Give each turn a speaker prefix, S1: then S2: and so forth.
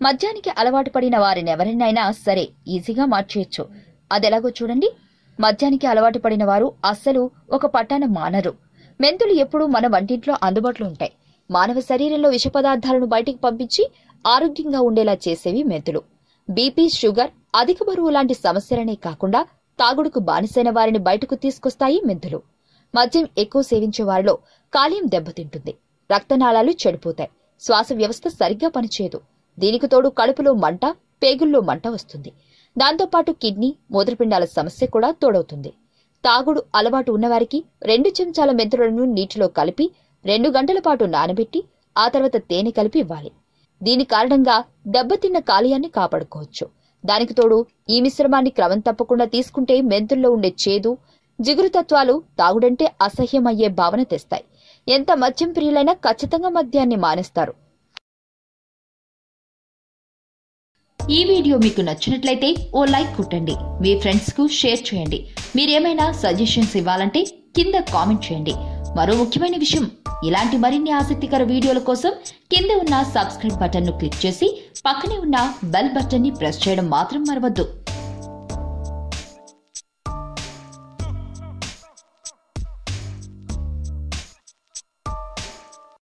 S1: మద్యానికి అలవాటు పడిన వారినెవరినైనా సరే ఈజీగా మార్చేయచ్చు అదెలాగో చూడండి మద్యానికి అలవాటు పడిన వారు అస్సలు ఒక పట్టాన మానరు మెంతులు ఎప్పుడూ మన వంటింట్లో అందుబాటులో ఉంటాయి మానవ శరీరంలో విష పదార్థాలను బయటికి పంపించి ఆరోగ్యంగా ఉండేలా చేసేవి మెంతులు బీపీ షుగర్ అధిక బరువు లాంటి సమస్యలనే కాకుండా తాగుడుకు బానిసైన వారిని బయటకు తీసుకొస్తాయి మెంతులు మద్యం ఎక్కువ సేవించే వారిలో కాలేయం దెబ్బతింటుంది రక్తనాళాలు చెడిపోతాయి శ్వాస వ్యవస్థ సరిగ్గా పనిచేయదు దీనికి తోడు కడుపులో మంట పేగుల్లో మంట వస్తుంది దాంతోపాటు కిడ్నీ మూత్రపిండాల సమస్య కూడా తోడవుతుంది తాగుడు అలవాటు ఉన్నవారికి రెండు చెంచాల మెంతులను నీటిలో కలిపి రెండు గంటల పాటు నానబెట్టి ఆ తర్వాత తేనె కలిపి ఇవ్వాలి దీని కారణంగా దెబ్బతిన్న కాలేయాన్ని కాపాడుకోవచ్చు దానికి తోడు ఈ మిశ్రమాన్ని క్రమం తప్పకుండా తీసుకుంటే మెంతుల్లో ఉండే చేదు జిగురు తత్వాలు తాగుడంటే అసహ్యమయ్యే భావన తెస్తాయి ఎంత మద్యం ప్రియులైనా ఖచ్చితంగా మద్యాన్ని మానేస్తారు ఈ వీడియో మీకు నచ్చినట్లయితే ఓ లైక్ కొట్టండి మీ ఫ్రెండ్స్ కు షేర్ చేయండి మీరేమైనా సజెషన్స్ ఇవ్వాలంటే కింద కామెంట్ చేయండి మరో ముఖ్యమైన విషయం ఇలాంటి మరిన్ని ఆసక్తికర వీడియోల కోసం కింద ఉన్న సబ్స్క్రైబ్ బటన్ ను క్లిక్ చేసి పక్కనే ఉన్న బెల్ బటన్ ని ప్రెస్ చేయడం మాత్రం మరవద్దు